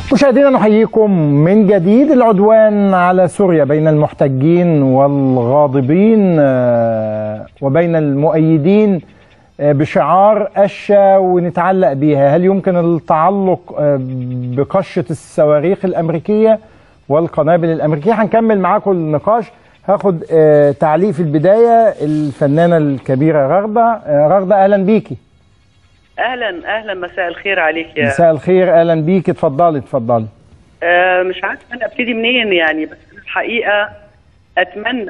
مشاهدينا نحييكم من جديد العدوان على سوريا بين المحتجين والغاضبين آه، وبين المؤيدين آه، بشعار أشا ونتعلق بيها هل يمكن التعلق آه، بقشة الصواريخ الأمريكية والقنابل الأمريكية هنكمل معاكم النقاش هاخد آه، تعليق في البداية الفنانة الكبيرة رغدة آه، رغدة أهلا بيكي اهلا اهلا مساء الخير عليك يا مساء الخير أهلا بيكي اتفضلي اتفضلي آه مش عارفه انا ابتدي منين يعني بس الحقيقه اتمنى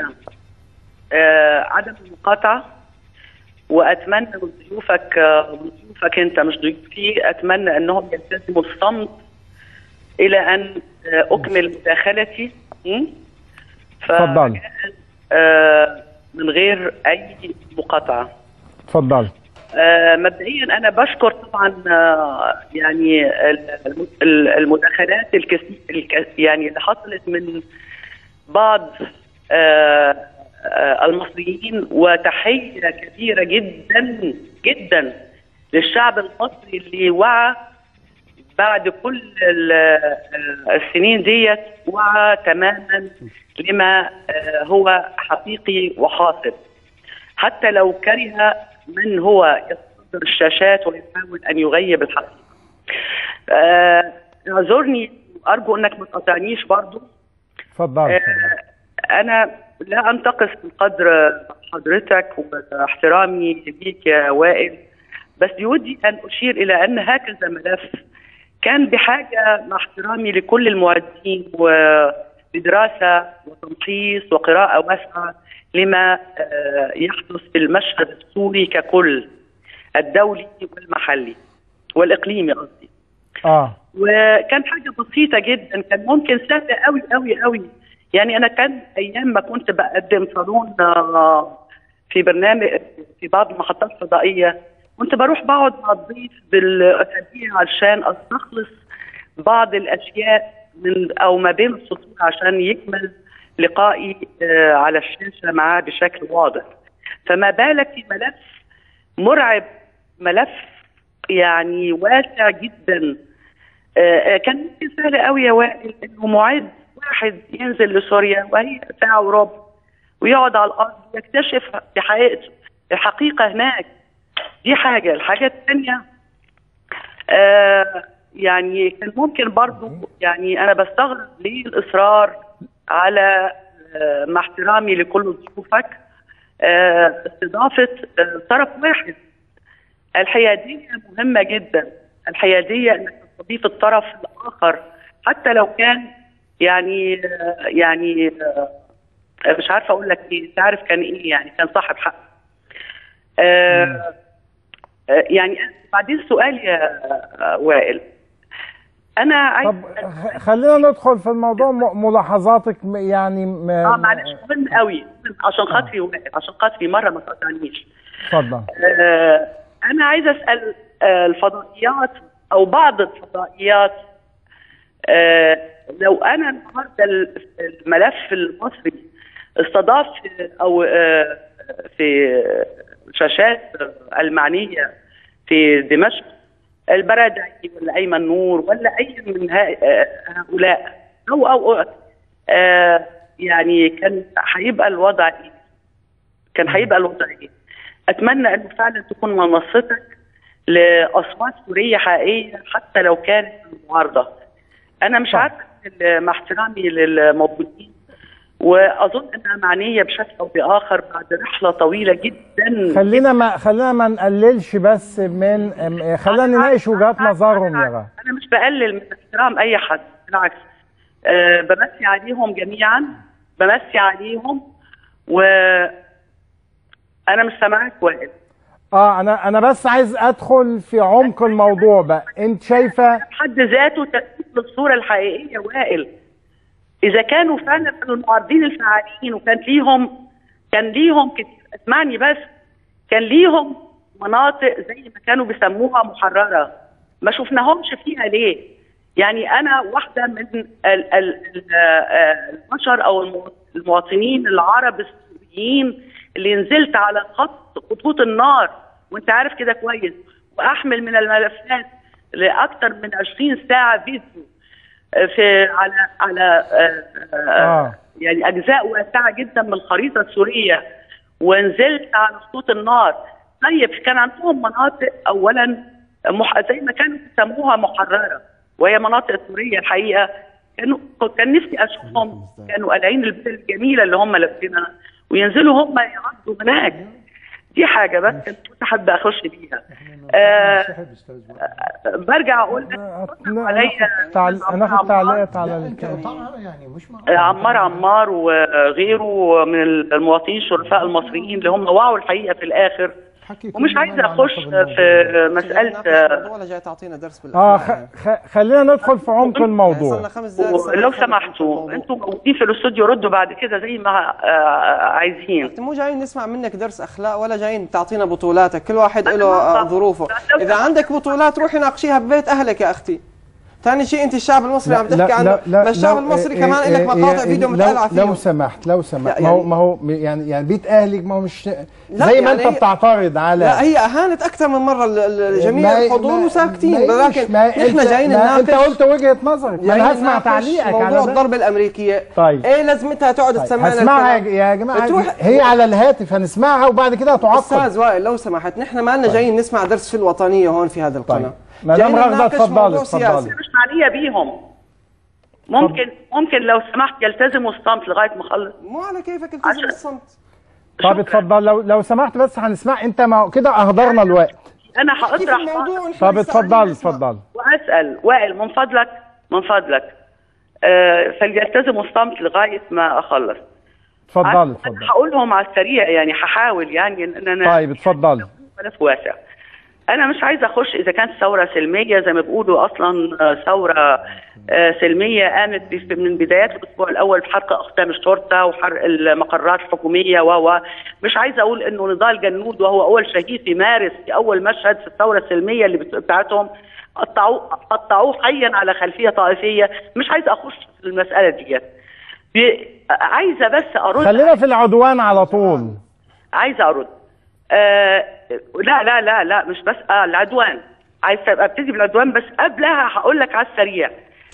آه عدم المقاطعه واتمنى من ضيوفك آه من ضيوفك انت مش ضيوفي اتمنى انهم يلتزموا الصمت الى ان آه اكمل مداخلتي م? ف- اتفضلي. آه من غير اي مقاطعه اتفضلي آه، مبدئيا انا بشكر طبعا آه، يعني الم- ال- المداخلات الكثير الك- يعني اللي حصلت من بعض آه، آه، المصريين وتحيه كبيره جدا جدا للشعب المصري اللي وعى بعد كل ال- آه، السنين ديت وعى تماما لما آه، هو حقيقي وحاصل حتى لو كره من هو يصدر الشاشات ويحاول ان يغيب الحقيقه. آه، اعذرني ارجو انك ما تقاطعنيش برضو اتفضلي اتفضلي. آه، انا لا انتقص من قدر حضرتك واحترامي ليك يا وائل بس بودي ان اشير الى ان هكذا ملف كان بحاجه مع احترامي لكل المعدين ولدراسه وتمحيص وقراءه واسعه لما آه، يحدث في المشهد السوري ككل الدولي والمحلي والاقليمي قصدي اه وكان حاجه بسيطه جدا كان ممكن سهله قوي قوي قوي يعني انا كان ايام ما كنت بقدم صالون آه، في برنامج في بعض المحطات الفضائيه كنت بروح بقعد مع الضيف بالاسابيع علشان استخلص بعض الاشياء من او ما بين السطور عشان يكمل لقائي آه، على الشاشه معاه بشكل واضح فما بالك في ملف مرعب ملف يعني واسع جدا آه، آه، كان ممكن سهل قوي يا وائل انه معد واحد ينزل لسوريا وهي ساعه وربع ويقعد على الارض يكتشف بحقيقته الحقيقه هناك دي حاجه الحاجه الثانيه آه يعني كان ممكن برضو يعني انا بستغرب ليه الاصرار على آه مع احترامي لكل ضيوفك آه استضافه آه طرف واحد الحياديه مهمه جدا الحياديه انك تستضيف الطرف الاخر حتى لو كان يعني آه يعني آه مش عارفه اقول لك ايه تعرف كان ايه يعني كان صاحب حق آه آه، يعني بعدين سؤال يا آه، وائل انا عايز طب خ- خلينا ندخل في الموضوع م- ملاحظاتك م- يعني م- اه معلش مهم قوي عشان خاطري وائل عشان خاطري مره ما تقطعنيش اتفضل آه، انا عايزه اسال آه، الفضائيات او بعض الفضائيات آه، لو انا النهارده ال- الملف المصري استضاف او آه، في شاشات المعنيه في دمشق البرادعي ولا ايمن نور ولا اي من ها- آه، هؤلاء او او آه، يعني كان هيبقى الوضع ايه؟ كان هيبقى الوضع ايه؟ اتمنى انه فعلا تكون منصتك لاصوات سوريه حقيقيه حتى لو كانت معارضه. انا مش صح. عارفه ال- مع احترامي للموجودين واظن انها معنيه بشكل او باخر بعد رحله طويله جدا خلينا ما خلينا ما نقللش بس من أم- خلينا نناقش وجهات نظرهم يا غا انا مش بقلل من احترام اي حد بالعكس أه بمسي عليهم جميعا بمسي عليهم و انا مش سامعك وائل اه انا انا بس عايز ادخل في عمق الموضوع بقى انت شايفه بحد ذاته تثبيت للصوره الحقيقيه وائل اذا كانوا فعلا من المعارضين الفعالين وكان ليهم كان ليهم كتير اسمعني بس كان ليهم مناطق زي ما كانوا بيسموها محرره ما شفناهمش فيها ليه؟ يعني انا واحده من ال ال ال آه، البشر او المو- المواطنين العرب السوريين اللي نزلت على خط خطوط النار وانت عارف كده كويس واحمل من الملفات لاكثر من 20 ساعه فيديو في على على آه، آه، آه. يعني اجزاء واسعه جدا من الخريطه السوريه ونزلت على خطوط النار طيب كان عندهم مناطق اولا مح... زي ما كانوا يسموها محرره وهي مناطق سوريه الحقيقه كانوا كان نفسي اشوفهم كانوا قالعين البدل الجميله اللي هم لابسينها وينزلوا هم يعدوا هناك دي حاجه بس كنت حابه اخش بيها آه آه، برجع اقول لك عليا ناخد تعليقات على انت الكلام قطعها يعني مش مع عمار عمار وغيره من المواطنين الشرفاء المصريين اللي هم وعوا الحقيقه في الاخر حكي كل ومش ما عايزه له اخش علاقة بالموضوع. في مساله ولا جاي تعطينا درس اه بالاخلاق خ... خ... خلينا ندخل في عمق الموضوع صرنا خمس دقائق لسه لو ما دخلنا في سمحتوا الموضوع. انتوا موجودين في الاستوديو ردوا بعد كده زي ما آه، عايزين انت مو جايين نسمع منك درس اخلاق ولا جايين تعطينا بطولاتك كل واحد أنا له ما آه، بعرف. ظروفه لا، لا. اذا عندك بطولات روحي ناقشيها ببيت اهلك يا اختي ثاني شيء انت الشعب المصري عم تحكي عنه بس الشعب لو- المصري إيه- كمان إيه- لك مقاطع إيه- فيديو لو- متقلع فيهم لو سمحت لو سمحت لا، ما هو يعني- ما هو يعني يعني بيت اهلك ما هو مش لا، زي ما يعني انت هي- بتعترض على لا هي اهانت اكثر من مره ال- ال- جميع ما- الحضور ما- وساكتين ما- ولكن ما- نحن أنت- جايين ما انت نناقش قلت وجهه نظرك ما جايين انا هسمع نناقش تعليقك موضوع على ده الضربه الامريكيه طيب. ايه لازمتها تقعد طيب، تسمعنا هسمعها الكلام؟ يا جماعه تروح- هي على الهاتف هنسمعها وبعد كده هتعقب استاذ وائل لو سمحت نحن ما لنا جايين نسمع درس في الوطنيه هون في هذا القناه طيب. مدام جايين رغدة، نناقش اتفضلي، موضوع اتفضلي. سياسي. مش معنيه بيهم ممكن ممكن لو سمحت يلتزموا الصمت لغايه ما اخلص مو على كيفك التزم عشان- الصمت طب شكراً. اتفضل لو لو سمحت بس هنسمع انت ما كده اهدرنا الوقت انا كيف هاطرح الموضوع ونحن طب لسه قاعدين اتفضل نسمع. اتفضل واسال وائل من فضلك من فضلك آه فليلتزموا الصمت لغايه ما اخلص اتفضل أنا اتفضل هقولهم على السريع يعني هحاول يعني ان انا طيب اتفضل ملف واسع انا مش عايزه اخش اذا كانت ثوره سلميه زي ما بيقولوا اصلا آه، ثوره آه، سلميه قامت بف- من بدايات الاسبوع الاول بحرق اقسام الشرطه وحرق المقرات الحكوميه و مش عايزه اقول انه نضال جنود وهو اول شهيد في مارس في اول مشهد في الثوره السلميه اللي بت- بتاعتهم قطعوه قطعوه حيا على خلفيه طائفيه مش عايزه اخش في المساله ديت ب- عايزه بس ارد خلينا في العدوان على طول عايزه ارد آه لا لا لا لا مش بس آه العدوان عايز ابتدي بالعدوان بس قبلها هقول لك على السريع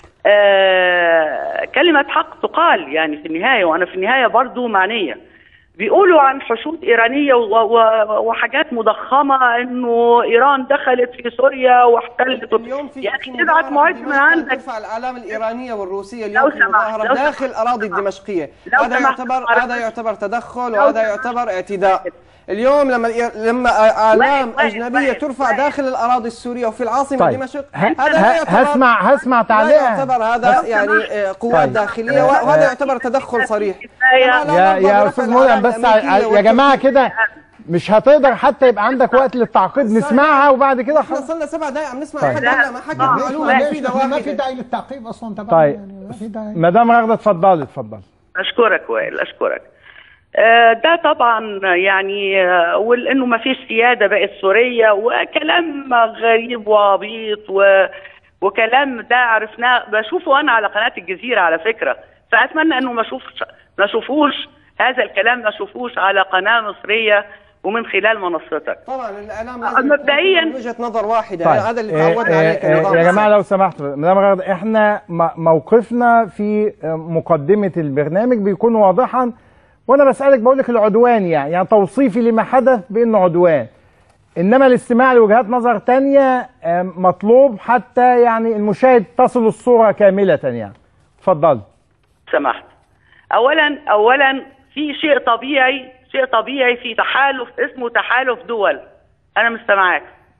آه كلمة حق تقال يعني في النهاية وأنا في النهاية برضو معنية بيقولوا عن حشود إيرانية و- و- وحاجات مضخمة إنه إيران دخلت في سوريا واحتلت اليوم في يا في أخي مظاهرة تبعت معد في من دمشق عندك ترفع الاعلام الايرانيه والروسيه لو اليوم في سمحت، مظاهره لو داخل سمحت. اراضي الدمشقيه لو هذا سمحت، يعتبر على هذا فكرة. يعتبر تدخل لو وهذا سمحت. يعتبر اعتداء اليوم لما الإير- لما اعلام وائل، وائل، اجنبيه وائل، ترفع وائل. داخل الاراضي السوريه وفي العاصمه طيب دمشق ه- هذا لا ه- يعتبر هسمع هسمع لا تعليق يعتبر هذا يعني آه، قوات طيب. داخليه آه، وهذا آه. يعتبر تدخل صريح يا- كما لا يا نرضى يا برفع استاذ الأعلام مولى بس الأمريكية يا جماعه والتركية. كده مش هتقدر حتى يبقى عندك وقت للتعقيد نسمعها وبعد كده احنا خلاص صرنا سبع دقائق عم نسمع طيب. حد هلا ما حكى لا، معلومه لا، مفيده ما في واحده داعي للتعقيب اصلا طبعا طيب. يعني ما في داعي مدام رغده اتفضلي اتفضل اشكرك وائل اشكرك آه، ده طبعا يعني آه، ولانه ما فيش سياده بقت سوريه وكلام غريب وعبيط و وكلام ده عرفناه بشوفه انا على قناه الجزيره على فكره فاتمنى انه ما اشوفش ما اشوفوش هذا الكلام ما اشوفوش على قناه مصريه ومن خلال منصتك طبعا الاعلام آه، لازم مبدئياً- يكون من وجهه نظر واحده طيب هذا اللي آه، تعودنا آه، عليه آه، كنظام يا جماعه سياسي. لو سمحت مدام رغده احنا م- موقفنا في آه، مقدمه البرنامج بيكون واضحا وانا بسالك بقول لك العدوان يعني يعني توصيفي لما حدث بانه عدوان انما الاستماع لوجهات نظر تانية آه، مطلوب حتى يعني المشاهد تصل الصوره كامله يعني اتفضل سمحت اولا اولا في شيء طبيعي شيء طبيعي في تحالف اسمه تحالف دول انا مش سامعاك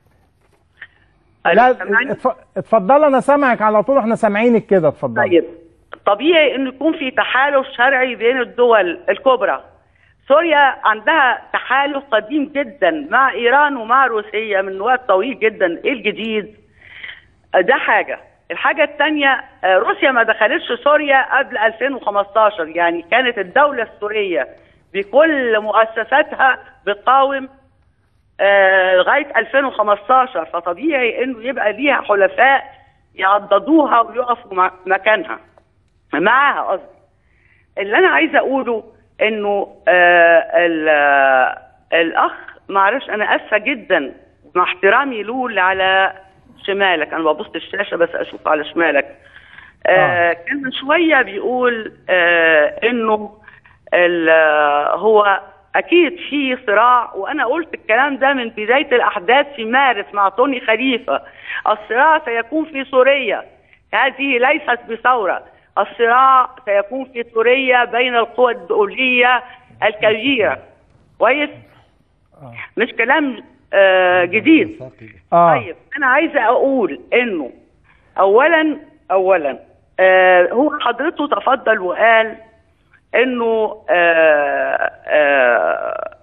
لا سامعني؟ اتف- اتفضل انا سامعك على طول احنا سامعينك كده اتفضل طيب طبيعي انه يكون في تحالف شرعي بين الدول الكبرى سوريا عندها تحالف قديم جدا مع ايران ومع روسيا من وقت طويل جدا ايه الجديد ده حاجه الحاجة الثانية روسيا ما دخلتش سوريا قبل 2015 يعني كانت الدولة السورية بكل مؤسساتها بتقاوم آه، لغايه 2015 فطبيعي انه يبقى ليها حلفاء يعضدوها ويقفوا مع- مكانها معاها قصدي اللي انا عايزه اقوله انه آه ال- آه، الاخ معلش انا اسفه جدا مع احترامي له اللي على شمالك انا ببص الشاشه بس اشوف على شمالك آه كان من شويه بيقول آه انه ال- آه، هو اكيد في صراع وانا قلت الكلام ده من بدايه الاحداث في مارس مع توني خليفه الصراع سيكون في سوريا هذه ليست بثوره الصراع سيكون في سوريا بين القوى الدوليه الكبيره كويس مش كلام آه جديد اه طيب انا عايزه اقول انه اولا اولا آه هو حضرته تفضل وقال انه آه آه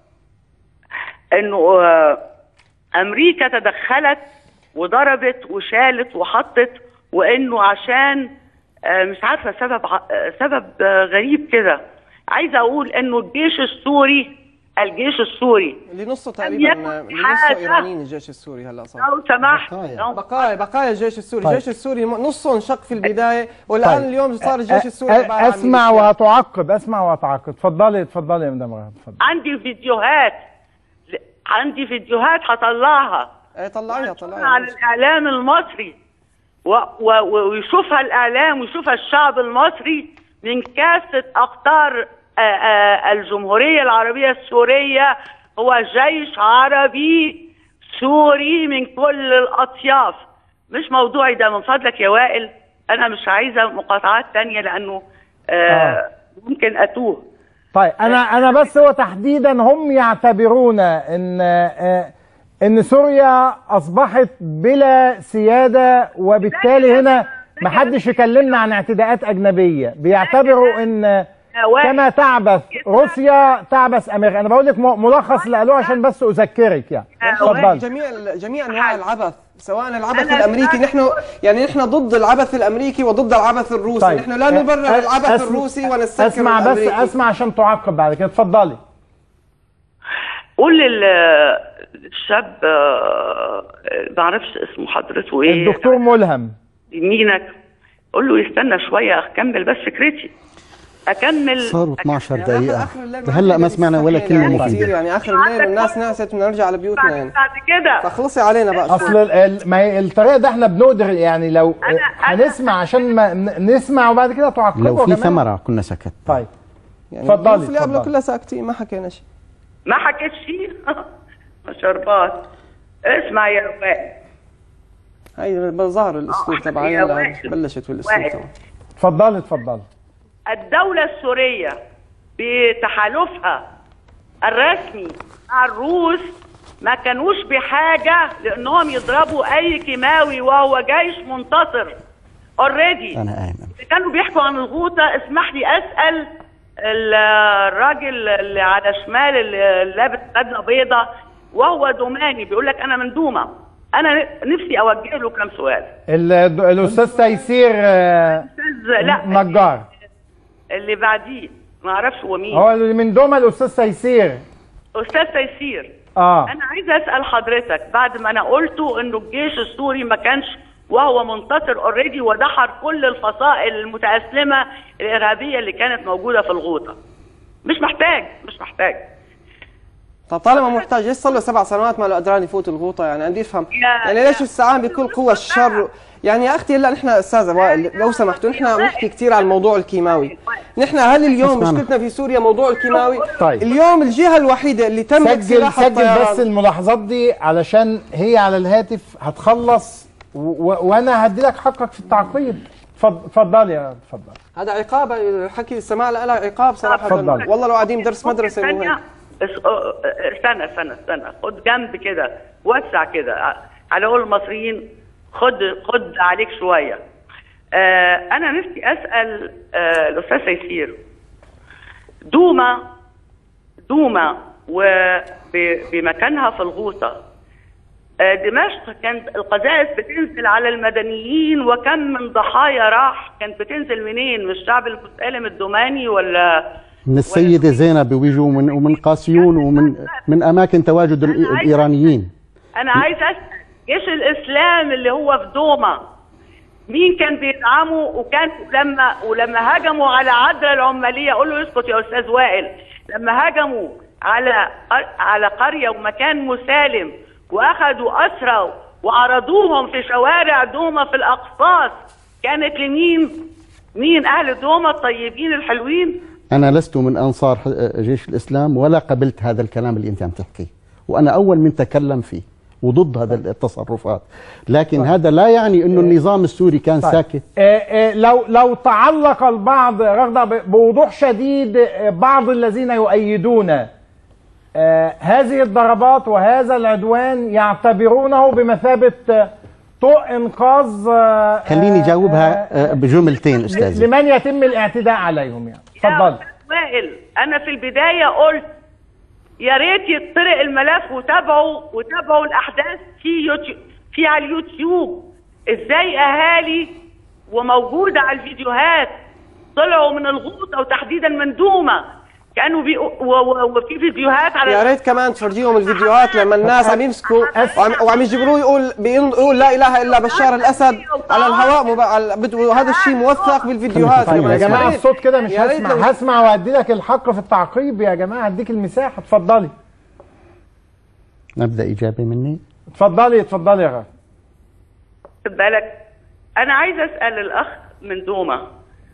انه آه امريكا تدخلت وضربت وشالت وحطت وانه عشان آه مش عارفه سبب ع- آه، سبب آه غريب كده عايزه اقول انه الجيش السوري الجيش السوري اللي نصه يكن تقريبا اللي نصه حاجة. ايرانيين الجيش السوري هلا صار لو سمحت بقايا. لو بقايا بقايا الجيش السوري طيب. الجيش السوري نصه انشق في البدايه والان طيب. اليوم صار الجيش السوري أ- عبارة عن اسمع ميليشيا. وهتعقب اسمع وهتعقب اتفضلي اتفضلي يا مدام رغد اتفضلي عندي فيديوهات عندي فيديوهات هطلعها ايه طلعيها على طلعيها الاعلام المصري و و و- ويشوفها الاعلام ويشوفها الشعب المصري من كافه اقطار آه، آه، الجمهوريه العربيه السوريه هو جيش عربي سوري من كل الاطياف مش موضوعي ده من فضلك يا وائل انا مش عايزه مقاطعات تانية لانه آه آه. ممكن اتوه طيب انا انا بس هو تحديدا هم يعتبرون ان آه، ان سوريا اصبحت بلا سياده وبالتالي هنا ما حدش يكلمنا عن اعتداءات اجنبيه بيعتبروا ان كما تعبث روسيا تعبث امريكا انا بقول لك م- ملخص اللي قالوه عشان بس اذكرك يعني اتفضل جميع جميع انواع حاجة. العبث سواء العبث أنا الامريكي الآن- نحن يعني نحن ضد العبث الامريكي وضد العبث الروسي طيب نحن لا نبرر أ- العبث أسم- الروسي ونستنكر اسمع بس الامريكي اسمع عشان تعقب بعد كده اتفضلي قول لل- للشاب آه، ما اعرفش اسمه حضرته ايه الدكتور ملهم يمينك قول له يستنى شويه اكمل بس فكرتي اكمل صاروا 12 يعني دقيقة آخر الليل ما هلا ما حدا سمعنا ولا بيستحمل كلمة يعني كثير مفيدة يعني اخر الليل الناس نعست بدنا نرجع لبيوتنا بعد, يعني بعد كده فخلصي علينا بقى اصل شوي. ال- ال- ما هي الطريقه ده احنا بنقدر يعني لو أنا- أنا- هنسمع عشان ما ن- نسمع وبعد كده تعقبوا لو يا في جماعة. ثمرة كنا سكت طيب يعني اتفضلي، الضيوف اللي قبله اتفضلي. كلها ساكتين ما حكينا شيء ما حكيت شيء شربات اسمع يا وائل هي ظهر الاسلوب آه، تبعها يا يلا وائل. بلشت في الاسلوب وائل. تبعها اتفضلي اتفضلي الدولة السورية بتحالفها الرسمي مع الروس ما كانوش بحاجة لأنهم يضربوا أي كيماوي وهو جيش منتصر اوريدي أنا آمن كانوا بيحكوا عن الغوطة اسمح لي أسأل ال- الراجل اللي على شمال اللي لابس بدلة بيضة وهو دوماني بيقول لك أنا من دوما أنا نفسي أوجه له كم سؤال ال- الاستاذ تيسير آه، أستاذ لا نجار اللي بعديه ما اعرفش هو مين هو اللي من دوما الاستاذ تيسير استاذ تيسير اه انا عايزه اسال حضرتك بعد ما انا قلته انه الجيش السوري ما كانش وهو منتصر اوريدي ودحر كل الفصائل المتاسلمه الارهابيه اللي كانت موجوده في الغوطه مش محتاج مش محتاج طب طالما محتاج ليش صار له سبع سنوات ما له قدران يفوت الغوطه يعني بدي افهم يا- يعني ليش السعام بكل قوى الشر يعني يا اختي هلا نحن استاذه وائل لو سمحتوا نحن بنحكي كثير عن الموضوع الكيماوي نحن هل اليوم اسمعنا. مشكلتنا في سوريا موضوع الكيماوي طيب. اليوم الجهه الوحيده اللي تملك سجل سلاح سجل بس الطيران الملاحظات دي علشان هي على الهاتف هتخلص و- و- وانا هدي لك حقك في التعقيب اتفض- اتفضلي يا اتفضل هذا عقاب الحكي السماع له عقاب صراحه تفضل. والله لو قاعدين بدرس مدرسه ثانية مهم بس أه، أه، استنى استنى استنى خد جنب كده وسع كده ع- على قول المصريين خد خد عليك شويه آه انا نفسي اسال آه الاستاذ تيسير دوما دوما وبمكانها في الغوطه آه، دمشق كانت القذائف بتنزل على المدنيين وكم من ضحايا راح كانت بتنزل منين من الشعب المسالم الدوماني ولا من السيدة زينب ويجوا من ومن قاسيون ومن من أماكن تواجد ال- الإيرانيين انا عايز اسال جيش الاسلام اللي هو في دوما مين كان بيدعمه وكان لما ولما هجموا على عدرا العماليه قول له اسكت يا استاذ وائل لما هجموا على على قريه ومكان مسالم واخذوا اسرى وعرضوهم في شوارع دوما في الاقفاص كانت لمين؟ مين اهل دوما الطيبين الحلوين انا لست من انصار ح- جيش الاسلام ولا قبلت هذا الكلام اللي انت عم تحكيه وانا اول من تكلم فيه وضد هذا التصرفات لكن هذا لا يعني انه النظام السوري كان ساكت آه، آه، لو لو تعلق البعض رغده ب- بوضوح شديد آه، بعض الذين يؤيدون آه، هذه الضربات وهذا العدوان يعتبرونه بمثابه آه، طوق انقاذ آه، خليني آه، جاوبها آه، آه، بجملتين ل- استاذي لمن يتم الاعتداء عليهم يعني يا اتفضل أستاذ وائل انا في البدايه قلت يا ريت يطرق الملف وتابعوا وتابعوا الاحداث في يوتيوب في على اليوتيوب ازاي اهالي وموجوده على الفيديوهات طلعوا من الغوط او تحديدا من دوما كانوا بي و- و- وفي فيديوهات على يا ريت كمان تفرجيهم الفيديوهات لما الناس عم يمسكوا وعم, وعم يجبروه يقول بيقول يقول لا اله الا بشار الاسد على الهواء مب... على... بد- وهذا الشيء موثق بالفيديوهات طيب، يا جماعه ريت- الصوت كده مش يا ريت هسمع لو- هسمع وهدي لك الحق في التعقيب يا جماعه هديك المساحه اتفضلي نبدا اجابه مني اتفضلي اتفضلي يا غالي خد بالك انا عايزه اسال الاخ من دوما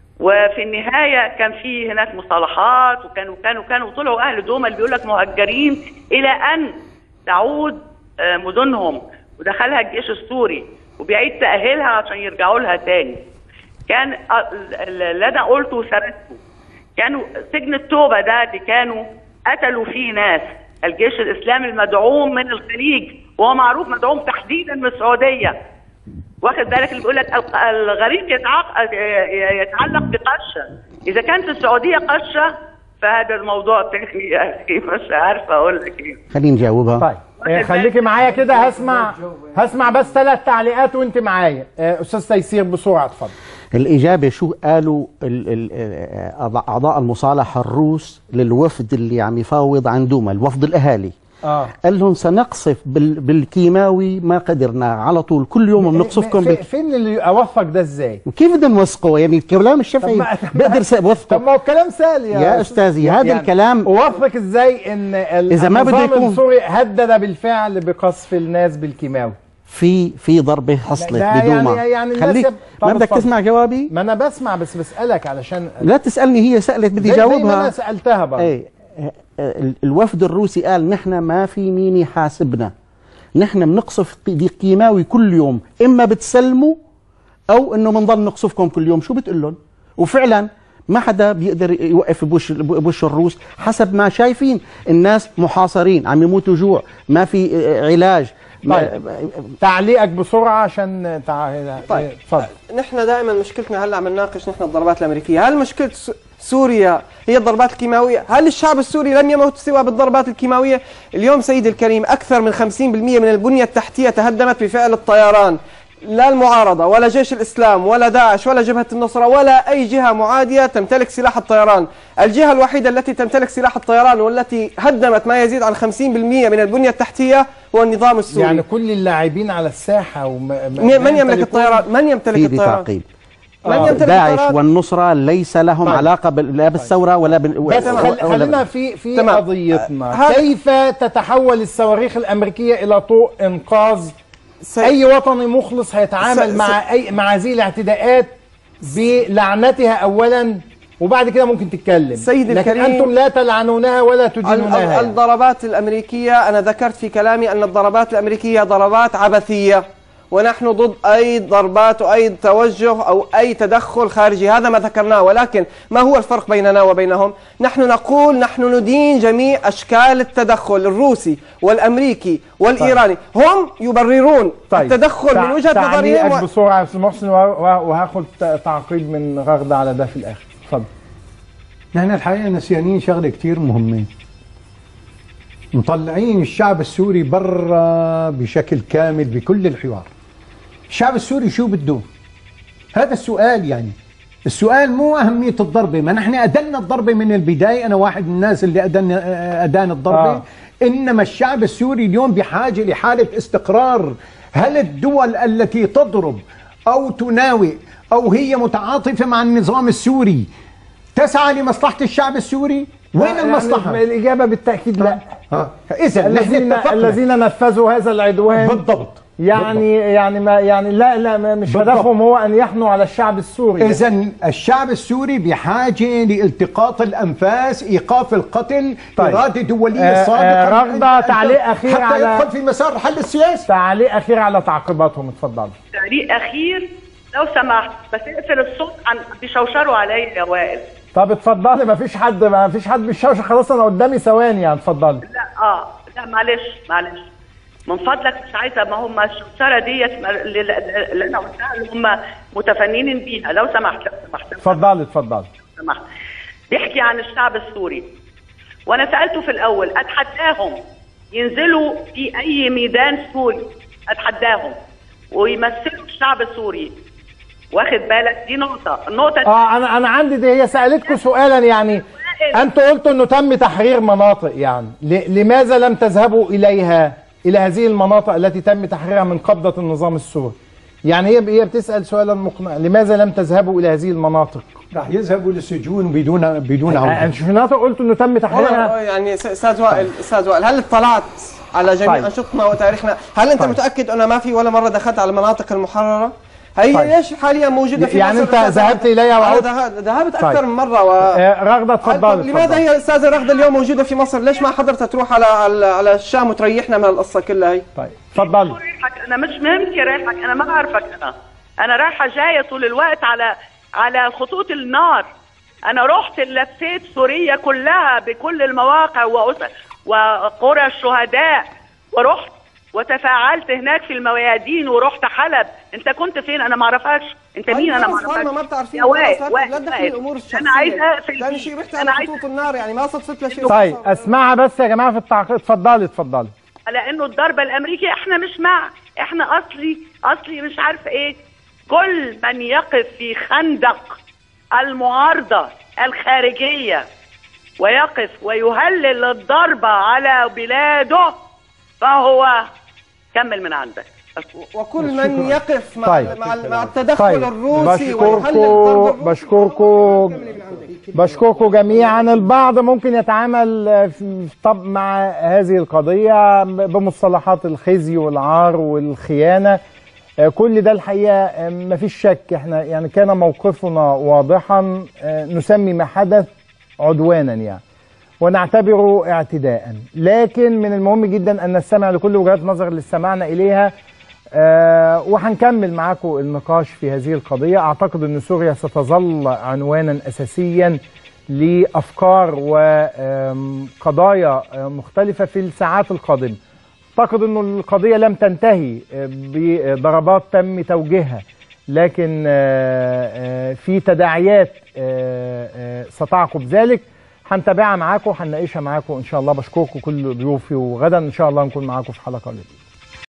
وفي النهايه كان في هناك مصالحات وكانوا كانوا كانوا طلعوا اهل دوما اللي بيقول لك مهجرين الى ان تعود آه، مدنهم ودخلها الجيش السوري وبيعيد تاهيلها عشان يرجعوا لها تاني كان آه، اللي انا قلته وسردته كانوا سجن التوبه ده اللي كانوا قتلوا فيه ناس الجيش الاسلامي المدعوم من الخليج وهو معروف مدعوم تحديدا من السعوديه واخد بالك اللي بيقول لك الق- الغريب يتعق... يتعلق بقشه اذا كانت السعوديه قشه فهذا الموضوع تاني يا اخي مش عارفه اقول لك ايه خليني نجاوبها طيب آه، خليكي معايا كده هسمع هسمع بس ثلاث تعليقات وانت معايا آه، استاذ تيسير بسرعه اتفضل الإجابة شو قالوا ال- ال- آه، أعضاء المصالحة الروس للوفد اللي عم يفاوض عن دوما الوفد الأهالي اه قال لهم سنقصف بال- بالكيماوي ما قدرنا على طول كل يوم بنقصفكم في- بال... فين اللي اوثق ده ازاي؟ كيف بدنا نوثقه يعني الكلام الشفهي طب ما- بقدر س- طب اوثقه ما هو الكلام سهل يا, يا أستاذي، هذا الكلام- اوثق ازاي ان ال- إذا ما بده النظام يكون- السوري هدد بالفعل بقصف الناس بالكيماوي في في ضربة حصلت لا، يعني- بدوما يعني الناس خليك يب- طب ما بدك اتفضل. تسمع جوابي ما انا بسمع بس بسالك علشان لا تسألني هي سألت بدي زي- زي ما انا جاوبها سالتها برضه ايه ال- الوفد الروسي قال نحن ما في مين يحاسبنا نحن بنقصف كيماوي كل يوم اما بتسلموا او انه بنضل نقصفكم كل يوم شو بتقول لهم وفعلا ما حدا بيقدر يوقف بوش بوش الروس حسب ما شايفين الناس محاصرين عم يموتوا جوع ما في آه، علاج طيب. تعليقك بسرعه عشان تع... طيب. اتفضل نحن دائما مشكلتنا هلا عم نناقش نحن الضربات الامريكيه، هل مشكله س- سوريا هي الضربات الكيماويه؟ هل الشعب السوري لم يموت سوى بالضربات الكيماويه؟ اليوم سيدي الكريم اكثر من 50% من البنيه التحتيه تهدمت بفعل الطيران. لا المعارضة ولا جيش الإسلام ولا داعش ولا جبهة النصرة ولا أي جهة معادية تمتلك سلاح الطيران الجهة الوحيدة التي تمتلك سلاح الطيران والتي هدمت ما يزيد عن 50% من البنية التحتية هو النظام السوري يعني كل اللاعبين على الساحه وم... من من يملك الطيران؟ من يمتلك في الطيران؟ تعقيب من يمتلك داعش الطيران؟ والنصرة ليس لهم طيب. علاقة بال- لا بالثورة ولا بال... بس ولا- خل... ولا- خلينا في في تمام. قضيتنا هذا- كيف تتحول الصواريخ الامريكيه الى طوق انقاذ سي- اي وطني مخلص هيتعامل س- مع اي مع هذه الاعتداءات بلعنتها اولا وبعد كده ممكن تتكلم سيدي لكن الكريم، انتم لا تلعنونها ولا ال- ال- تدينونها يعني. الضربات الأمريكية أنا ذكرت في كلامي أن الضربات الأمريكية ضربات عبثية ونحن ضد أي ضربات وأي توجه أو أي تدخل خارجي هذا ما ذكرناه ولكن ما هو الفرق بيننا وبينهم نحن نقول نحن ندين جميع أشكال التدخل الروسي والأمريكي والإيراني هم يبررون التدخل تع- من وجهة تعليقك نظرهم و... بسرعه يا استاذ محسن وه- وه- وهاخد ت- تعقيب من غغده على ده في الاخر اتفضل نحن الحقيقه نسيانين شغله كتير مهمه مطلعين الشعب السوري برا بشكل كامل بكل الحوار الشعب السوري شو بده هذا السؤال يعني السؤال مو أهمية الضربة ما نحن أدنا الضربة من البداية أنا واحد من الناس اللي أدن أدان الضربة آه. آه. إنما الشعب السوري اليوم بحاجة لحالة استقرار هل الدول التي تضرب أو تناوئ أو هي متعاطفة مع النظام السوري تسعى لمصلحة الشعب السوري وين يعني المصلحة؟ الاجابه بالتاكيد لا ها إذا نحن الذين اتفقنا الذين نفذوا هذا العدوان بالضبط يعني يعني ما يعني لا لا ما- مش بالضبط. هدفهم هو ان يحنوا على الشعب السوري إذا الشعب السوري بحاجة لالتقاط الأنفاس إيقاف القتل طيب. إرادة دولية آه، صادقة آه، من رغدة، أجل- تعليق أخير حتى على- يدخل في مسار الحل السياسي تعليق اخير على تعقيباتهم اتفضل تعليق اخير لو سمحت بس اقفل الصوت عن بيشوشروا عليا يا وائل طب اتفضلي ما فيش حد ما فيش حد بالشاشه خلاص انا قدامي ثواني يعني اتفضلي لا اه لا معلش معلش من فضلك مش عايزه ما هم الشوشره ديت ما- اللي اللي انا قلتها اللي هم متفننين بيها لو سمحت لو سمحت لو اتفضلي اتفضلي سمحت بيحكي عن الشعب السوري وانا سالته في الاول اتحداهم ينزلوا في اي ميدان سوري اتحداهم ويمثلوا الشعب السوري واخد بالك دي نقطه النقطه اه انا انا عندي دي هي سالتكم سؤالا يعني انتوا قلتوا انه تم تحرير مناطق يعني ل- لماذا لم تذهبوا اليها الى هذه المناطق التي تم تحريرها من قبضه النظام السوري يعني هي هي بتسال سؤالا مقنعا لماذا لم تذهبوا الى هذه المناطق راح يذهبوا للسجون بدون بدون آه، عودة انتوا في مناطق قلتوا انه تم تحريرها والله يعني س- استاذ وائل استاذ وائل هل اطلعت على جميع طيب. انشطتنا وتاريخنا هل انت طيب. متاكد انه ما في ولا مره دخلت على المناطق المحرره هي طيب. ليش حاليا موجوده في يعني مصر انت أستاذ ذهبت وائل؟ إليها أنا وعدت؟ ذهبت- ذهبت طيب. اكثر من مره و آه، رغده اتفضلي طب لماذا اتفضلي. هي الاستاذه رغده اليوم موجوده في مصر ليش ما حضرتها تروح على على, على الشام وتريحنا من القصه كلها هي طيب اتفضلي رايحك انا مش مهمتي رايحك انا ما بعرفك انا انا رايحه جايه طول الوقت على على خطوط النار انا رحت لفيت سوريا كلها بكل المواقع وأس- وقرى الشهداء ورحت وتفاعلت هناك في الميادين ورحت حلب انت كنت فين انا ما اعرفكش انت مين انا ما خلاص فاهمة، ما اعرفكش بتعرفين يا وائل لا وائل تدخلي وائل. الامور الشخصيه انا عايزه اقفل لان دي. شيء رحت انا على عايزه خطوط النار يعني ما صدفت لشيء طيب اسمعها بس يا جماعه في التعقيد اتفضلي اتفضلي على انه الضربه الامريكيه احنا مش مع احنا اصلي اصلي مش عارفه ايه كل من يقف في خندق المعارضه الخارجيه ويقف ويهلل الضربه على بلاده فهو كمل من عندك وكل من يقف مع طيب. مع, مع التدخل طيب الروسي ويحلل الضرب بشكركم الروسي بشكركم بشكركم جميعا البعض ممكن يتعامل في طب مع هذه القضية بمصطلحات الخزي والعار والخيانة آه، كل ده الحقيقة آه، مفيش شك احنا يعني كان موقفنا واضحا آه، نسمي ما حدث عدوانا يعني ونعتبره اعتداء لكن من المهم جدا ان نستمع لكل وجهات النظر اللي استمعنا اليها آه وهنكمل معاكم النقاش في هذه القضية أعتقد أن سوريا ستظل عنوانا أساسيا لأفكار وقضايا مختلفة في الساعات القادمة أعتقد أن القضية لم تنتهي آه، بضربات تم توجيهها لكن آه، آه، في تداعيات آه، آه، ستعقب ذلك هنتابعها معاكم وهنناقشها معاكم ان شاء الله بشكركم كل ضيوفي وغدا ان شاء الله نكون معاكم في حلقه جديده